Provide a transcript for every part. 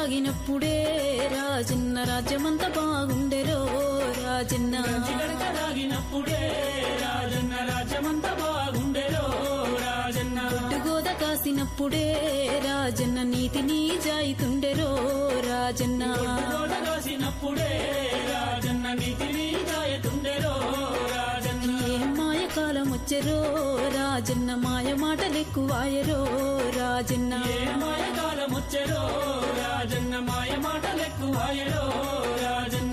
దాగినప్పుడే రాజన్న రాజ్యమంతా బాగుండెరో రాజన్న గడక దాగినప్పుడే రాజన్న రాజ్యమంతా బాగుండెరో రాజన్న గోద కాసినప్పుడే రాజన్న నీతిని జాయితుండెరో రాజన్న గోడ కాసినప్పుడే రాజన్న నీతిని జాయతుండెరో రాజన్న ఏం మాయ కాలం వచ్చెరో రాజన్న మాయ మాటలెక్కువాయరో రాజన్న ఏ మాయ కాలం వచ్చెరో రాజన్న మాయ మాటలెక్కువాయరో రాజన్న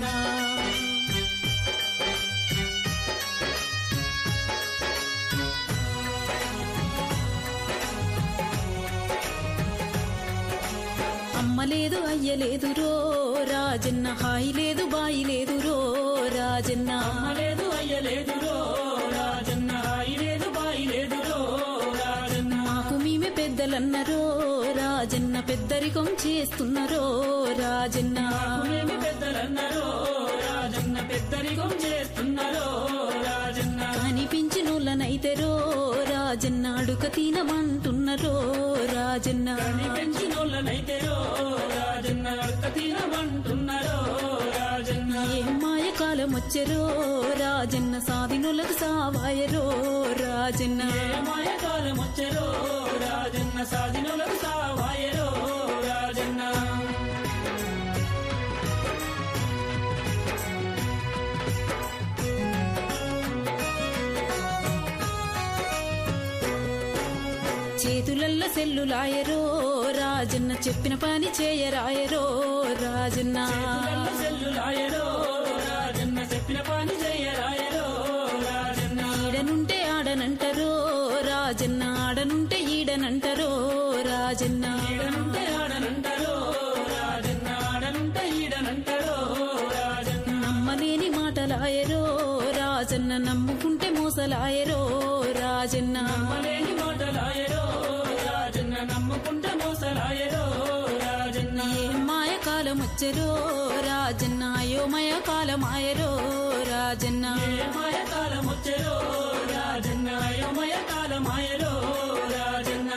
అమ్మ లేదు అయ్య లేదు రో రాజన్న హాయి లేదు బాయి లేదు రో రాజన్న అమ్మ లేదు అయ్య లేదురో రాజన్న హాయి లేదు బాయి లేదురో రాజన్న మాకు మేమే పెద్దలన్నరో రాజన్న పెద్దరికం చేస్తున్నరో రాజన్న మేమి పెద్దలన్నరో రాజన్న పెద్దరికం చేస్తున్నారో రాజన్న కనిపించినోళ్ళనైతేరో రాజన్న అడుక తినమంటున్నరో రాజన్న కని పెంచినోళ్ళనైతేరో రాజన్న అడక తినమంటున్నారో రాజన్న ఏం మాయ కాలం వచ్చెరో రాజన్న సాధినులకు సావాయరో రాజన్న ఏ మాయ కాలం వచ్చెరో రాజన్న సాధినులకు సావాయరో రాజన్న చేతులల్ల సెల్లులాయరో రాజన్న చెప్పిన పని చేయరాయరో రాజన్న చేతులల్ల సెల్లులాయరో రాజన్న చెప్పిన పని చేయరాయరో రాజన్న ఈడనుంటే ఆడనంటరో రాజన్న ఆడనుంటే ఈడనంటరో రాజన్న ఈడనుంటే ఆడనంటారో రాజన్న ఆడనుంటే ఈడనంటారో రాజన్న నమ్మలేని మాటలాయరో రాజన్న నమ్ముకుంటే మోసలాయరో రాజన్న నమ్మలేని మాటలాయరో రాజన్న నమ్ముకుంటే మోసలాయరో రాజన్న ఏం మాయ కాలం వచ్చెరో రాజన్న అయోమయ కాలమాయరో రాజన్న ఏ మాయ కాలం వచ్చెరో రాజన్న అయోమయ కాలమాయరో రాజన్న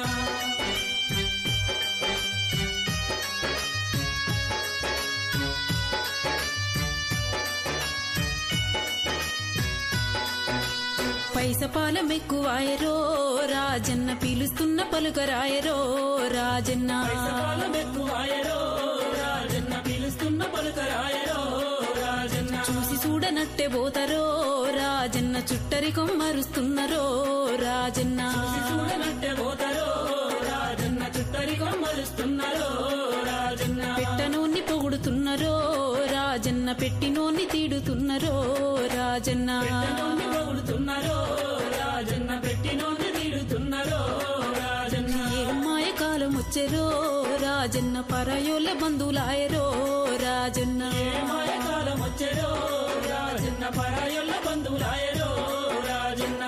పైసపాలం ఎక్కువాయరో రాజన్న పిలుస్తున్న పలుకరాయరో రాజన్న కాలం ఎక్కువాయరో రాజన్న పిలుస్తున్న పలుకరాయరో రాజన్న చూసి చూడనట్టే పోతారో రాజన్న చుట్టరికం మరుస్తున్నరో రాజన్న చూడనట్టే పోతారో రాజన్న చుట్టరికం మరుస్తున్నారో రాజన్న పెట్టనోన్ని పొగుడుతున్నరో రాజన్న పెట్టినోన్ని తీడుతున్నరో రాజన్న పెట్టనోన్ని పొగుడుతున్నారో రాజన్న పెట్టినోన్ని తీడుతున్నారో రాజన్న ఏం మాయ కాలం వచ్చెరో రాజన్న పరాయోళ్ళ బంధువులాయరో రాజన్న ఏ మాయ కాలం వచ్చెరో రాజన్న పరాయొల్ల బంధువులాయరో రాజన్న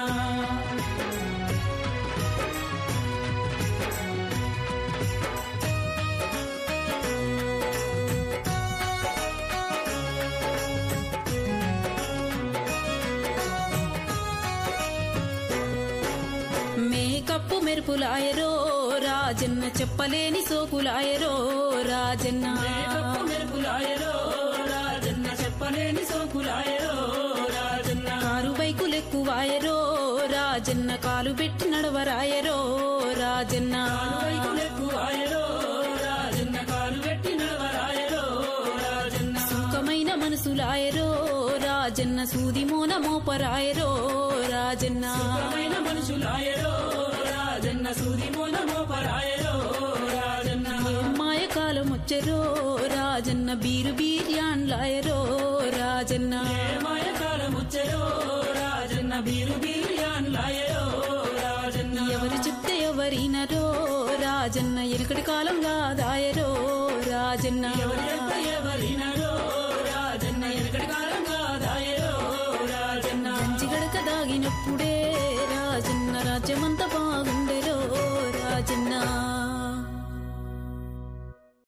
మేకప్పు మెరుపులాయరో రాజన్న చెప్పలేని సోకులాయరో రాజన్న మేకప్పు మెరుపులాయరో రాజన్న చెప్పలేని సోకులాయరో రాజన్న కారు బైకులెక్కువాయరో రాజన్న కాలు పెట్టి నడవరాయరో రాజన్న వైకులెక్కువాయరో రాజన్న కాలు పెట్టి నడవరాయరో రాజన్న సుఖమైన మనసులాయరో రాజన్న సూది మోన మోపరాయరో రాజన్న సుఖమైన మనుషులాయరో రాజన్న సూది మోన మోపరాయరో రాజన్న మాయ కాలం వచ్చెరో రాజన్న బీరు బీర్యాన్లాయరో రాజన్న ఏ మాయ కాలం వచ్చెరో రాజన్న బీరు బీర్యాన్లాయరో రాజన్న ఎవరు చెప్తే ఎవరినరో రాజన్న ఎలుకటి కాలం కాదాయరో రాజన్న ఎవరి యొక్క ఎవరినరో రాజన్న ఎనకటి కాలం కాదాయరో రాజన్న గంజిగడక దాగినప్పుడే రాజన్న రాజ్యమంతా బాగుండెరో